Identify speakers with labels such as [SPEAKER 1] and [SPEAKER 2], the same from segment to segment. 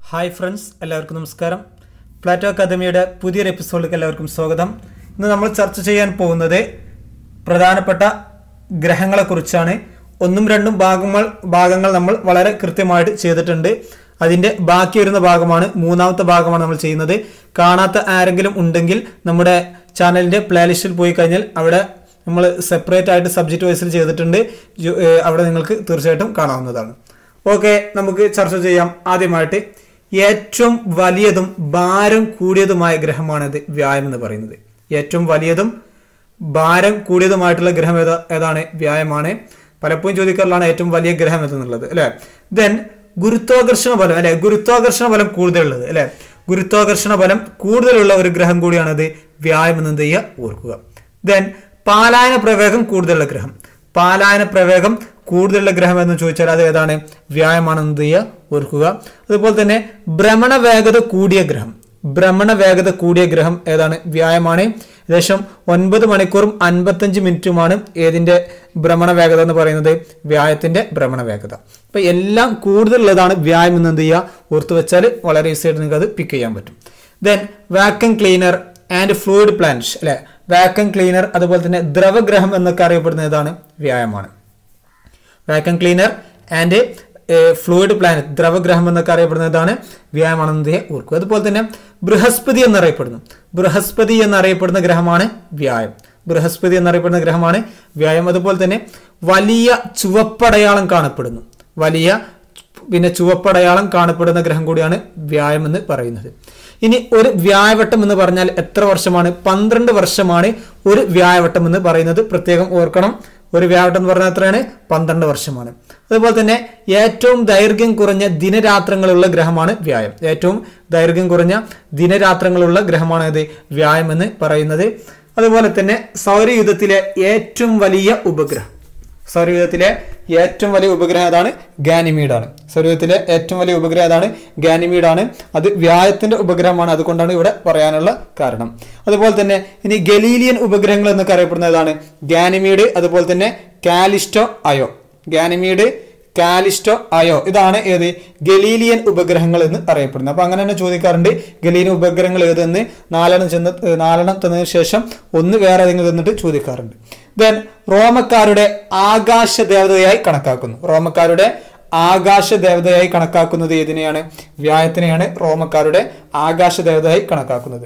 [SPEAKER 1] hi friends എല്ലാവർക്കും നമസ്കാരം Plato അക്കാദമിയുടെ പുതിയൊരു എപ്പിസോഡിലേക്ക് എല്ലാവർക്കും സ്വാഗതം ഇന്ന് നമ്മൾ ചർച്ച ചെയ്യാൻ പോകുന്നത് പ്രധാനപ്പെട്ട ഗ്രഹങ്ങളെക്കുറിച്ചാണ് ഒന്നും രണ്ടും ഭാഗങ്ങൾ ഭാഗങ്ങൾ നമ്മൾ വളരെ കൃത്യമായിട്ട് ചെയ്തിട്ടുണ്ട് അതിന്റെ ബാക്കി വരുന്ന ഭാഗമാണ് മൂന്നാമത്തെ ഭാഗമാണ് നമ്മൾ ചെയ്യുന്നത് കാണാത്ത ആരെങ്കിലും ഉണ്ടെങ്കിൽ നമ്മുടെ ചാനലിന്റെ പ്ലേലിസ്റ്റിൽ പോയി കഴിഞ്ഞാൽ അവിടെ നമ്മൾ സെപ്പറേറ്റ് ആയിട്ട് സബ്ജക്റ്റ് വൈസിൽ ചെയ്തിട്ടുണ്ട് ജു- ഏഹ് അവിടെ നിങ്ങൾക്ക് തീർച്ചയായിട്ടും കാണാവുന്നതാണ് ഓക്കെ നമുക്ക് ചർച്ച ചെയ്യാം ആദ്യമായിട്ട് ഏറ്റവും വലിയതും ഭാരം കൂടിയതുമായ ഗ്രഹമാണിത് വ്യായം എന്ന് പറയുന്നത് ഏറ്റവും വലിയതും ഭാരം കൂടിയതുമായിട്ടുള്ള ഗ്രഹം ഏതാ ഏതാണ് വ്യായമാണ് പലപ്പോഴും ചോദിക്കാറുള്ളതാണ് ഏറ്റവും വലിയ ഗ്രഹം എന്നുള്ളത് അല്ലെ ദെൻ ഗുരുത്വാകർഷണ ബലം അല്ലെ ഗുരുത്വാകർഷണ ബലം കൂടുതലുള്ളത് അല്ലെ ഗുരുത്വാകർഷണ ബലം കൂടുതലുള്ള ഒരു ഗ്രഹം കൂടിയാണത് വ്യായം എന്ന് എന്ത് ചെയ്യുക ഓർക്കുക ദെൻ പാലായന പ്രവേഗം കൂടുതലുള്ള ഗ്രഹം പാലായന പ്രവേഗം കൂടുതലുള്ള ഗ്രഹം എന്ന് ചോദിച്ചാൽ അത് ഏതാണ് വ്യായമാണെന്ന് എന്ത് ചെയ്യുക ഓർക്കുക അതുപോലെ തന്നെ ഭ്രമണ വേഗത കൂടിയ ഗ്രഹം ഭ്രമണ വേഗത കൂടിയ ഗ്രഹം ഏതാണ് വ്യായമാണ് ഏകദേശം ഒൻപത് മണിക്കൂറും അൻപത്തഞ്ച് മിനിറ്റുമാണ് ഏതിന്റെ ഭ്രമണ വേഗത എന്ന് പറയുന്നത് വ്യായത്തിന്റെ ഭ്രമണ വേഗത അപ്പൊ എല്ലാം കൂടുതലുള്ളതാണ് വ്യായം എന്ന് എന്ത് ചെയ്യുക ഓർത്തു വെച്ചാൽ വളരെ ഈസി ആയിട്ട് നിങ്ങൾക്ക് അത് പിക്ക് ചെയ്യാൻ പറ്റും then vacuum cleaner and fluid planet അല്ലെ വാക്കം ക്ലീനർ അതുപോലെ തന്നെ ദ്രവഗ്രഹം എന്നൊക്കെ അറിയപ്പെടുന്ന ഏതാണ് വ്യായമാണ് vacuum cleaner and fluid planet ദ്രവഗ്രഹം എന്നൊക്കെ അറിയപ്പെടുന്നതാണ് വ്യായമാണെന്ന് ഓർക്കുക അതുപോലെ തന്നെ ബൃഹസ്പതി എന്നറിയപ്പെടുന്നു ബൃഹസ്പതി എന്നറിയപ്പെടുന്ന ഗ്രഹമാണ് വ്യായം ബൃഹസ്പതി എന്നറിയപ്പെടുന്ന ഗ്രഹമാണ് വ്യായം അതുപോലെ തന്നെ വലിയ ചുവപ്പടയാളം കാണപ്പെടുന്നു വലിയ പിന്നെ ചുവപ്പടയാളം കാണപ്പെടുന്ന ഗ്രഹം കൂടിയാണ് വ്യായം എന്ന് പറയുന്നത് ഇനി ഒരു വ്യായവട്ടം എന്ന് പറഞ്ഞാൽ എത്ര വർഷമാണ് പന്ത്രണ്ട് വർഷമാണ് ഒരു വ്യായവട്ടം എന്ന് പറയുന്നത് പ്രത്യേകം ഓർക്കണം ഒരു വ്യാഴവട്ടം എന്ന് പറഞ്ഞാൽ എത്രയാണ് പന്ത്രണ്ട് വർഷമാണ് അതുപോലെ തന്നെ ഏറ്റവും ദൈർഘ്യം കുറഞ്ഞ ദിനരാത്രങ്ങളുള്ള ഗ്രഹമാണ് വ്യായം ഏറ്റവും ദൈർഘ്യം കുറഞ്ഞ ദിനരാത്രങ്ങളുള്ള ഗ്രഹമാണ് ഇത് വ്യായം എന്ന് പറയുന്നത് അതുപോലെ തന്നെ സൗരയുധത്തിലെ ഏറ്റവും വലിയ ഉപഗ്രഹം സൗരയൂഥത്തിലെ ഏറ്റവും വലിയ ഉപഗ്രഹം ഏതാണ് ഗാനിമീഡാണ് സൗരയൂഥത്തിലെ ഏറ്റവും വലിയ ഉപഗ്രഹം ഏതാണ് ഗാനിമീഡാണ് അത് വ്യായത്തിന്റെ ഉപഗ്രഹമാണ് അതുകൊണ്ടാണ് ഇവിടെ പറയാനുള്ള കാരണം അതുപോലെ തന്നെ ഇനി ഗലീലിയൻ ഉപഗ്രഹങ്ങൾ എന്നൊക്കെ അറിയപ്പെടുന്ന ഏതാണ് ഗാനിമീഡ് അതുപോലെ തന്നെ Callisto Io Ganymede Callisto Io ഇതാണ് ഏത് ഗലീലിയൻ ഉപഗ്രഹങ്ങൾ എന്ന് അറിയപ്പെടുന്നത് അപ്പൊ അങ്ങനെ തന്നെ ചോദിക്കാറുണ്ട് ഗലീലിയൻ ഉപഗ്രഹങ്ങൾ ഏതെന്ന് നാലെണ്ണം ചെന്ന് ഏർ നാലെണ്ണം തന്നതിന് ശേഷം ഒന്ന് വേറെ ഏതെങ്കിലും തന്നിട്ട് ചോദിക്കാറുണ്ട് ദെൻ റോമക്കാരുടെ ആകാശ ദേവതയായി കണക്കാക്കുന്നു റോമക്കാരുടെ ആകാശ ദേവതയായി കണക്കാക്കുന്നത് ഏതിനെയാണ് വ്യായത്തിനെയാണ് റോമക്കാരുടെ ആകാശ ദേവതയായി കണക്കാക്കുന്നത്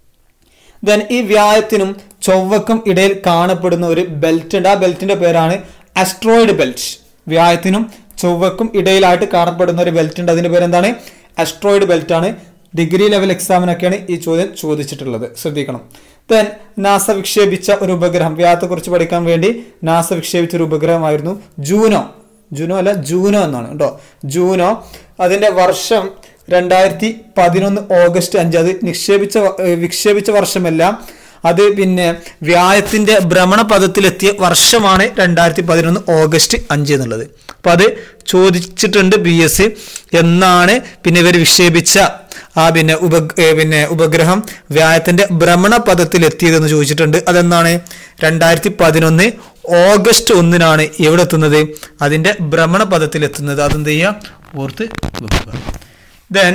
[SPEAKER 1] ദെൻ ഈ വ്യായത്തിനും ചൊവ്വക്കും ഇടയിൽ കാണപ്പെടുന്ന ഒരു ബെൽറ്റ് ഉണ്ട് ആ ബെൽറ്റിന്റെ പേരാണ് അസ്ട്രോയിഡ് ബെൽറ്റ് വ്യായത്തിനും ചൊവ്വക്കും ഇടയിലായിട്ട് കാണപ്പെടുന്ന ഒരു ബെൽറ്റ് ഉണ്ട് അതിന്റെ പേര് എന്താണ് അസ്ട്രോയിഡ് ബെൽറ്റ് ആണ് ഡിഗ്രി ലെവൽ എക്സാമിനൊക്കെയാണ് ഈ ചോദ്യം ചോദിച്ചിട്ടുള്ളത് ശ്രദ്ധിക്കണം ദെൻ നാസ വിക്ഷേപിച്ച ഒരു ഉപഗ്രഹം വ്യായത്തെ കുറിച്ച് പഠിക്കാൻ വേണ്ടി നാസ വിക്ഷേപിച്ച ഒരു ഉപഗ്രഹമായിരുന്നു ജൂനോ ജൂനോ അല്ല ജൂനോ എന്നാണ് കേട്ടോ ജൂനോ അതിന്റെ വർഷം രണ്ടായിരത്തി പതിനൊന്ന് ഓഗസ്റ്റ് അഞ്ച് അത് നിക്ഷേപിച്ച വ- ഏർ വിക്ഷേപിച്ച വർഷമല്ല അത് പിന്നെ വ്യായത്തിന്റെ ഭ്രമണപഥത്തിലെത്തിയ വർഷമാണ് രണ്ടായിരത്തി പതിനൊന്ന് ഓഗസ്റ്റ് അഞ്ച് എന്നുള്ളത് അപ്പൊ അത് ചോദിച്ചിട്ടുണ്ട് ബി എസ് എന്നാണ് പിന്നെ ഇവർ വിക്ഷേപിച്ച ആ പിന്നെ ഉപ ഏർ പിന്നെ ഉപഗ്രഹം വ്യായത്തിന്റെ ഭ്രമണപഥത്തിലെത്തിയതെന്ന് ചോദിച്ചിട്ടുണ്ട് അതെന്നാണ് രണ്ടായിരത്തി പതിനൊന്ന് ഓഗസ്റ്റ് ഒന്നിനാണ് എവിടെ എത്തുന്നത് അതിന്റെ ഭ്രമണപഥത്തിലെത്തുന്നത് അതെന്ത് ചെയ്യുക ഓർത്ത് വെക്കുക ദെൻ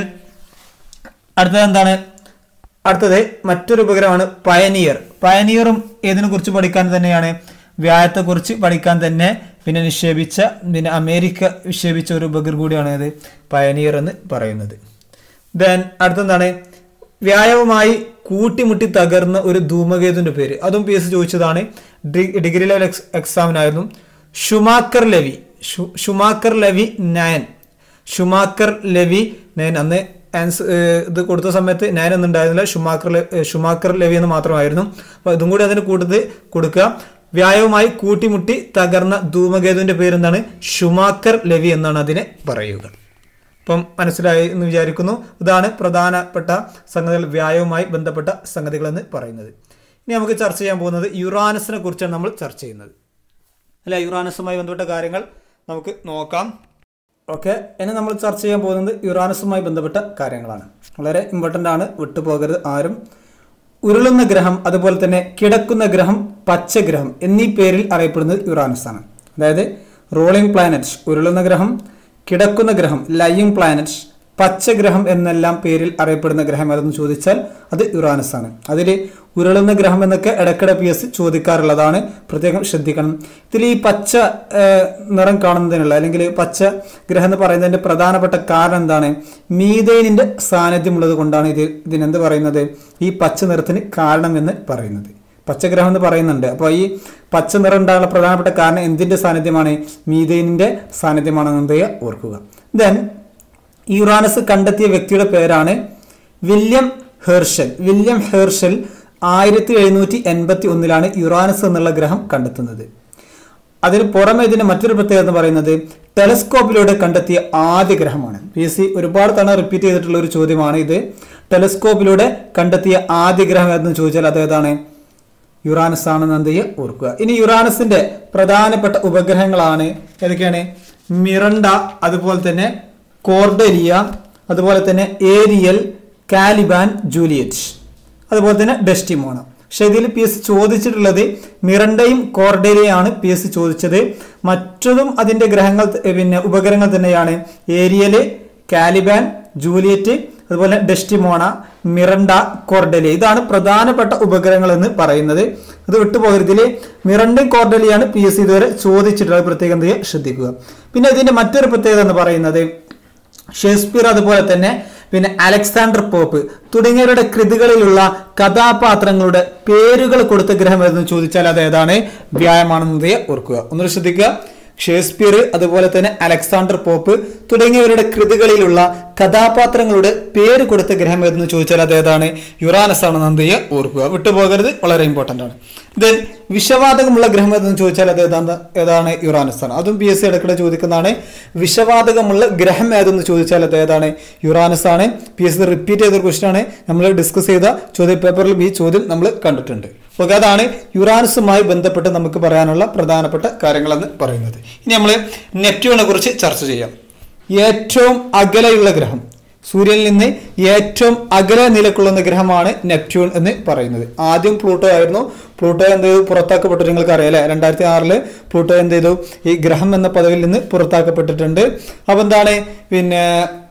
[SPEAKER 1] അടുത്തത് എന്താണ് അടുത്തത് മറ്റൊരു ഉപഗ്രഹമാണ് പയനിയർ പയനിയറും ഏതിനെ കുറിച്ച് പഠിക്കാൻ തന്നെയാണ് വ്യായത്തെ കുറിച്ച് പഠിക്കാൻ തന്നെ പിന്നെ നിക്ഷേപിച്ച പിന്നെ അമേരിക്ക നിക്ഷേപിച്ച ഒരു ഉപഗ്രഹം കൂടിയാണ് ഇത് പയനിയർ എന്ന് പറയുന്നത് ദെൻ അടുത്തെന്താണ് വ്യായവുമായി കൂട്ടിമുട്ടി തകർന്ന ഒരു ധൂമകേതുവിന്റെ പേര് അതും പി എസ് ചോദിച്ചതാണ് ഡി- ഡിഗ്രി ലെവൽ എക്സ് എക്സാമിനായിരുന്നു ഷുമാക്കർ ലെവി ഷു- Shoemaker Levy nine Shoemaker Levy nine അന്ന് ആൻസർ ഇത് കൊടുത്ത സമയത്ത് നയൻ ഒന്നും ഉണ്ടായിരുന്നില്ല ഷുമാക്കർ ലെ- ഏഹ് ഷുമാക്കർ ലെവി എന്ന് മാത്രമായിരുന്നു അപ്പൊ ഇതും കൂടി അതിന് കൂട്ടത്തിൽ കൊടുക്കുക വ്യായവുമായി കൂട്ടിമുട്ടി തകർന്ന ധൂമകേതുവിന്റെ പേരെന്താണ് ഷുമാക്കർ ലെവി എന്നാണ് അതിനെ പറയുക അപ്പം മനസ്സിലായി എന്ന് വിചാരിക്കുന്നു ഇതാണ് പ്രധാനപ്പെട്ട സംഗതികൾ വ്യായവുമായി ബന്ധപ്പെട്ട സംഗതികൾ എന്ന് പറയുന്നത് ഇനി നമുക്ക് ചർച്ച ചെയ്യാൻ പോകുന്നത് യുറാനസിനെ കുറിച്ചാണ് നമ്മൾ ചർച്ച ചെയ്യുന്നത് അല്ല യുറാനസുമായി ബന്ധപ്പെട്ട കാര്യങ്ങൾ നമുക്ക് നോക്കാം ഓക്കെ ഇനി നമ്മൾ ചർച്ച ചെയ്യാൻ പോകുന്നത് യുറാനസുമായി ബന്ധപ്പെട്ട കാര്യങ്ങളാണ് വളരെ ഇമ്പോർട്ടൻ്റ് ആണ് വിട്ടുപോകരുത് ആരും ഉരുളുന്ന ഗ്രഹം അതുപോലെ തന്നെ കിടക്കുന്ന ഗ്രഹം പച്ചഗ്രഹം എന്നീ പേരിൽ അറിയപ്പെടുന്നത് യുറാനസ് ആണ് അതായത് റോളിംഗ് പ്ലാനറ്റ് ഉരുളുന്ന ഗ്രഹം കിടക്കുന്ന ഗ്രഹം ലയിങ് പ്ലാനറ്റ് പച്ചഗ്രഹം എന്നെല്ലാം പേരിൽ അറിയപ്പെടുന്ന ഗ്രഹം ഏതെന്ന് ചോദിച്ചാൽ അത് യുറാനസ് ആണ് അതിൽ ഉരുളുന്ന ഗ്രഹം എന്നൊക്കെ ഇടയ്ക്കിടെ പി എസ് ചോദിക്കാറുള്ളതാണ് പ്രത്യേകം ശ്രദ്ധിക്കണം ഇതിൽ ഈ പച്ച ഏഹ്, നിറം കാണുന്നതിനുള്ള അല്ലെങ്കിൽ പച്ച ഗ്രഹം എന്ന് പറയുന്നതിന്റെ പ്രധാനപ്പെട്ട കാരണം എന്താണ് മീതേനിന്റെ സാന്നിധ്യമുള്ളത് കൊണ്ടാണ് ഇത് ഇതിനെന്ത് പറയുന്നത് ഈ പച്ച നിറത്തിന് കാരണം എന്ന് പറയുന്നത് പച്ചഗ്രഹം എന്ന് പറയുന്നുണ്ട് അപ്പോൾ ഈ പച്ച നിറം ഉണ്ടാകാനുള്ള പ്രധാനപ്പെട്ട കാരണം എന്തിന്റെ സാന്നിധ്യമാണ് മീതേനിന്റെ സാന്നിധ്യമാണെന്നത് ഓർക്കുക ദെൻ യുറാനസ് കണ്ടെത്തിയ വ്യക്തിയുടെ പേരാണ് വില്യം ഹേർഷൽ വില്യം ഹേർഷൽ ആയിരത്തി എഴുന്നൂറ്റി എൺപത്തി ഒന്നിലാണ് യുറാനസ് എന്നുള്ള ഗ്രഹം കണ്ടെത്തുന്നത് അതിന് പുറമെ ഇതിന്റെ മറ്റൊരു പ്രത്യേകത എന്ന് പറയുന്നത് ടെലസ്കോപ്പിലൂടെ കണ്ടെത്തിയ ആദ്യ ഗ്രഹമാണ് പി എസ് സി ഒരുപാട് തവണ റിപ്പീറ്റ് ചെയ്തിട്ടുള്ള ഒരു ചോദ്യമാണ് ഇത് ടെലസ്കോപ്പിലൂടെ കണ്ടെത്തിയ ആദ്യ ഗ്രഹം ഏതെന്ന് ചോദിച്ചാൽ അത് ഏതാണ് യുറാനസ് ആണെന്ന് എന്ത് ചെയ്യുക ഓർക്കുക ഇനി യുറാനസിന്റെ പ്രധാനപ്പെട്ട ഉപഗ്രഹങ്ങളാണ് ഏതൊക്കെയാണ് മിറണ്ട അതുപോലെ തന്നെ കോർഡലിയ അതുപോലെ തന്നെ ഏരിയൽ കാലിബാൻ ജൂലിയറ്റ് അതുപോലെ തന്നെ ഡെസ്റ്റിമോണ പക്ഷെ ഇതിൽ പി എസ് ചോദിച്ചിട്ടുള്ളത് മിറണ്ടയും കോർഡേലിയാണ് പി എസ് ചോദിച്ചത് മറ്റതും അതിന്റെ ഗ്രഹങ്ങൾ ത- പിന്നെ ഉപഗ്രഹങ്ങൾ തന്നെയാണ് ഏരിയല് കാലിബാൻ ജൂലിയറ്റ് അതുപോലെ ഡെസ്റ്റിമോണ മിറണ്ട കോർഡലിയ ഇതാണ് പ്രധാനപ്പെട്ട ഉപഗ്രഹങ്ങൾ എന്ന് പറയുന്നത് ഇത് വിട്ടുപോകരുത് ഇതിൽ മിറണ്ടയും കോർഡലിയാണ് പി എസ് ഇതുവരെ ചോദിച്ചിട്ടുള്ളത് പ്രത്യേകം എന്ത് ചെയ്യുക ശ്രദ്ധിക്കുക പിന്നെ ഇതിന്റെ മറ്റൊരു പ്രത്യേകത എന്ന് പറയുന്നത് ഷേക്സ്പിയർ അതുപോലെ തന്നെ പിന്നെ അലക്സാണ്ടർ പോപ്പ് തുടങ്ങിയവരുടെ കൃതികളിലുള്ള കഥാപാത്രങ്ങളുടെ പേരുകൾ കൊടുത്ത ഗ്രഹം ഏതെന്ന് ചോദിച്ചാൽ അത് ഏതാണ് വ്യായമാണെന്നത് ഓർക്കുക ഒന്നുകൂടി ശ്രദ്ധിക്കുക ഷേക്സ്പിയർ അതുപോലെ തന്നെ അലക്സാണ്ടർ പോപ്പ് തുടങ്ങിയവരുടെ കൃതികളിലുള്ള കഥാപാത്രങ്ങളുടെ പേര് കൊടുത്ത ഗ്രഹം ഏതെന്ന് ചോദിച്ചാൽ അത് ഏതാണ് യുറാനസ് ആണെന്ന് എന്ത് ചെയ്യുക ഓർക്കുക വിട്ടുപോകരുത് വളരെ ഇമ്പോർട്ടന്റ് ആണ് ദെൻ വിഷവാതകമുള്ള ഗ്രഹം ഏതെന്ന് ചോദിച്ചാൽ അത് ഏതാണ് ഏതാണ് യുറാനസ് ആണ് അതും പി എസ് സി ഇടയ്ക്കിടെ ചോദിക്കുന്നതാണ് വിഷവാതകമുള്ള ഗ്രഹം ഏതെന്ന് ചോദിച്ചാൽ അത് ഏതാണ് യുറാനസ് ആണ് പി എസ് സി റിപ്പീറ്റ് ചെയ്ത ക്വസ്റ്റൻ ആണ് നമ്മൾ ഡിസ്കസ് ചെയ്ത ചോദ്യ പേപ്പറിലും ഈ ചോദ്യം നമ്മൾ കണ്ടിട്ടുണ്ട് ഓക്കെ അതാണ് യുറാനസുമായി ബന്ധപ്പെട്ട് നമുക്ക് പറയാനുള്ള പ്രധാനപ്പെട്ട കാര്യങ്ങളെന്ന് പറയുന്നത് ഇനി നമ്മൾ നെപ്റ്റ്യൂണിനെ കുറിച്ച് ചർച്ച ചെയ്യാം ഏറ്റവും അകലെയുള്ള ഗ്രഹം സൂര്യനിൽ നിന്ന് ഏറ്റവും അകലെ നിലകൊള്ളുന്ന ഗ്രഹമാണ് നെപ്റ്റ്യൂൺ എന്ന് പറയുന്നത് ആദ്യം പ്ലൂട്ടോ ആയിരുന്നു പ്ലൂട്ടോ എന്ത് ചെയ്തു പുറത്താക്കപ്പെട്ടു നിങ്ങൾക്ക് അറിയാം അല്ലെ രണ്ടായിരത്തി ആറില് പ്ലൂട്ടോ എന്ത് ചെയ്തു ഈ ഗ്രഹം എന്ന പദവിയിൽ നിന്ന് പുറത്താക്കപ്പെട്ടിട്ടുണ്ട് അപ്പൊ എന്താണ് പിന്നെ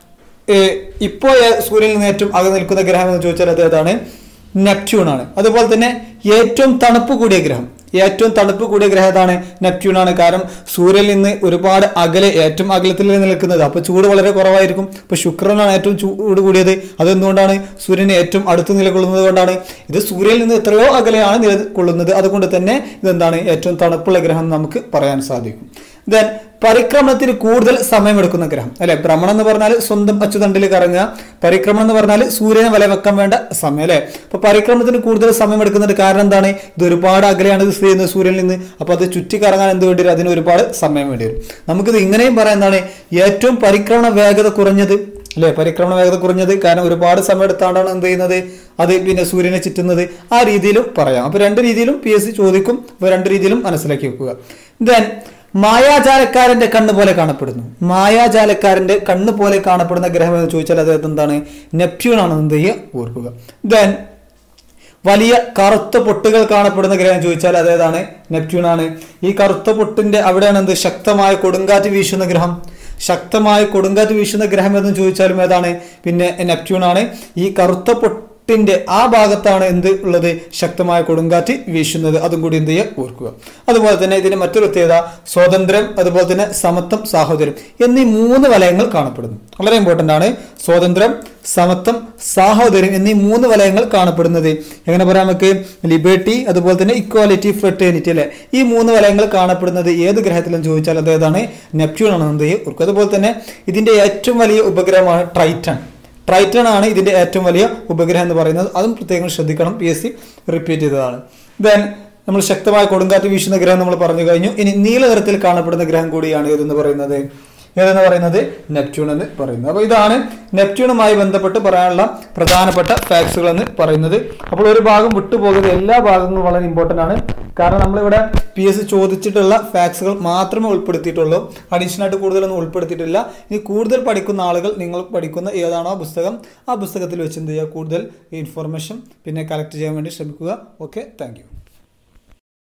[SPEAKER 1] ഏഹ് ഇപ്പോ ഏ- സൂര്യനിൽ നിന്ന് ഏറ്റവും അകലെ നിൽക്കുന്ന ഗ്രഹം എന്ന് ചോദിച്ചാൽ അത് ഏതാണ് നെപ്റ്റ്യൂൺ ആണ് അതുപോലെ തന്നെ ഏറ്റവും തണുപ്പ് കൂടിയ ഗ്രഹം ഏറ്റവും തണുപ്പ് കൂടിയ ഗ്രഹം ഏതാണ് നെപ്റ്റ്യൂൺ ആണ് കാരണം സൂര്യനിൽ നിന്ന് ഒരുപാട് അകലെ ഏറ്റവും അകലത്തിൽ നിൽക്കുന്നത് അപ്പോൾ ചൂട് വളരെ കുറവായിരിക്കും ഇപ്പൊ ശുക്രനാണ് ഏറ്റവും ചൂട് കൂടിയത് അതെന്തുകൊണ്ടാണ് സൂര്യന് ഏറ്റവും അടുത്ത് നിലകൊള്ളുന്നത് കൊണ്ടാണ് ഇത് സൂര്യനിൽ നിന്ന് എത്രയോ അകലെയാണ് നിലകൊള്ളുന്നത് അതുകൊണ്ട് തന്നെ ഇതെന്താണ് ഏറ്റവും തണുപ്പുള്ള ഗ്രഹം എന്ന് നമുക്ക് പറയാൻ സാധിക്കും ദെൻ പരിക്രമണത്തിന് കൂടുതൽ സമയമെടുക്കുന്ന ഗ്രഹം അല്ലെ ഭ്രമണം എന്ന് പറഞ്ഞാൽ സ്വന്തം അച്ചുതണ്ടിൽ കറങ്ങുക പരിക്രമണം എന്ന് പറഞ്ഞാൽ സൂര്യനെ വല വെക്കാൻ വേണ്ട സമയം അല്ലെ അപ്പൊ പരിക്രമണത്തിന് കൂടുതൽ സമയം എടുക്കുന്നതിന്റെ കാരണം എന്താണ് ഇത് ഒരുപാട് അകലെയാണ് ഇത് സ്ഥിതി ചെയ്യുന്നത് സൂര്യനിൽ നിന്ന് അപ്പൊ അത് ചുറ്റി കറങ്ങാൻ എന്ത് വേണ്ടി വരും അതിന് ഒരുപാട് സമയം വേണ്ടി വരും നമുക്കിത് ഇങ്ങനെയും പറയാം എന്താണ് ഏറ്റവും പരിക്രമണ വേഗത കുറഞ്ഞത് അല്ലെ പരിക്രമണ വേഗത കുറഞ്ഞത് കാരണം ഒരുപാട് സമയം എടുത്താണ്ടാണ് എന്ത് ചെയ്യുന്നത് അത് പിന്നെ സൂര്യനെ ചുറ്റുന്നത് ആ രീതിയിലും പറയാം അപ്പൊ രണ്ട് രീതിയിലും പി എസ് സി ചോദിക്കും അപ്പൊ രണ്ട് രീതിയിലും മനസ്സിലാക്കി വെക്കുക ദെൻ മായാജാലക്കാരന്റെ കണ്ണ് പോലെ കാണപ്പെടുന്നു മായാജാലക്കാരന്റെ കണ്ണ് പോലെ കാണപ്പെടുന്ന ഗ്രഹം എന്ന് ചോദിച്ചാൽ അത് എന്താണ് നെപ്റ്റ്യൂൺ ആണെന്ന് എന്ത് ചെയ്യുക ഓർക്കുക ദെൻ വലിയ കറുത്ത പൊട്ടുകൾ കാണപ്പെടുന്ന ഗ്രഹം ചോദിച്ചാൽ അതേതാണ് നെപ്റ്റ്യൂൺ ആണ് ഈ കറുത്ത പൊട്ടിന്റെ അവിടെയാണ് എന്ത് ശക്തമായ കൊടുങ്കാറ്റ് വീശുന്ന ഗ്രഹം ശക്തമായ കൊടുങ്കാറ്റ് വീശുന്ന ഗ്രഹം എന്ന് ചോദിച്ചാലും ഏതാണ് പിന്നെ നെപ്റ്റ്യൂൺ ആണ് ഈ കറുത്ത പൊട്ടിന്റെ ആ ഭാഗത്താണ് എന്ത് ഉള്ളത് ശക്തമായ കൊടുങ്കാറ്റ് വീശുന്നത് അതും കൂടി എന്ത് ചെയ്യുക ഓർക്കുക അതുപോലെ തന്നെ ഇതിന് മറ്റൊരു പ്രത്യേകത സ്വാതന്ത്ര്യം അതുപോലെ തന്നെ സമത്വം സാഹോദര്യം എന്നീ മൂന്ന് വലയങ്ങൾ കാണപ്പെടുന്നു വളരെ ഇമ്പോർട്ടന്റ് ആണ് സ്വാതന്ത്ര്യം സമത്വം സാഹോദര്യം എന്നീ മൂന്ന് വലയങ്ങൾ കാണപ്പെടുന്നത് എങ്ങനെ പറയാം നമുക്ക് ലിബർട്ടി അതുപോലെ തന്നെ ഇക്വാലിറ്റി ഫ്രട്ടേണിറ്റി അല്ലെ ഈ മൂന്ന് വലയങ്ങൾ കാണപ്പെടുന്നത് ഏത് ഗ്രഹത്തിലും ചോദിച്ചാൽ അത് ഏതാണ് നെപ്റ്റ്യൂൺ ആണ് എന്ത് ചെയ്യുക ഓർക്കുക അതുപോലെ തന്നെ ഇതിന്റെ ഏറ്റവും വലിയ ഉപഗ്രഹമാണ് ട്രൈറ്റൺ ട്രൈറ്റൺ ആണ് ഇതിന്റെ ഏറ്റവും വലിയ ഉപഗ്രഹം എന്ന് പറയുന്നത് അതും പ്രത്യേകം ശ്രദ്ധിക്കണം പി എസ് സി റിപ്പീറ്റ് ചെയ്തതാണ് ദെൻ നമ്മൾ ശക്തമായ കൊടുങ്കാറ്റ് വീശുന്ന ഗ്രഹം നമ്മൾ പറഞ്ഞു കഴിഞ്ഞു ഇനി നീല നിറത്തിൽ കാണപ്പെടുന്ന ഗ്രഹം കൂടിയാണ് ഏതെന്ന് പറയുന്നത് ഏതെന്ന് പറയുന്നത് നെപ്റ്റ്യൂൺ എന്ന് പറയുന്നത് അപ്പോൾ ഇതാണ് നെപ്റ്റ്യൂണുമായി ബന്ധപ്പെട്ട് പറയാനുള്ള പ്രധാനപ്പെട്ട ഫാക്ട്സുകൾ എന്ന് പറയുന്നത് അപ്പോൾ ഒരു ഭാഗം വിട്ടുപോകുന്നത് എല്ലാ ഭാഗങ്ങളും വളരെ ഇമ്പോർട്ടൻ്റ് ആണ് കാരണം നമ്മളിവിടെ പി എസ് സി ചോദിച്ചിട്ടുള്ള ഫാക്ട്സുകൾ മാത്രമേ ഉൾപ്പെടുത്തിയിട്ടുള്ളൂ അഡീഷണൽ ആയിട്ട് കൂടുതലൊന്നും ഉൾപ്പെടുത്തിയിട്ടില്ല ഇനി കൂടുതൽ പഠിക്കുന്ന ആളുകൾ നിങ്ങൾ പഠിക്കുന്ന ഏതാണോ പുസ്തകം ആ പുസ്തകത്തിൽ വെച്ച് എന്ത് ചെയ്യുക കൂടുതൽ ഇൻഫർമേഷൻ പിന്നെ കളക്ട് ചെയ്യാൻ വേണ്ടി ശ്രമിക്കുക ഓക്കെ താങ്ക്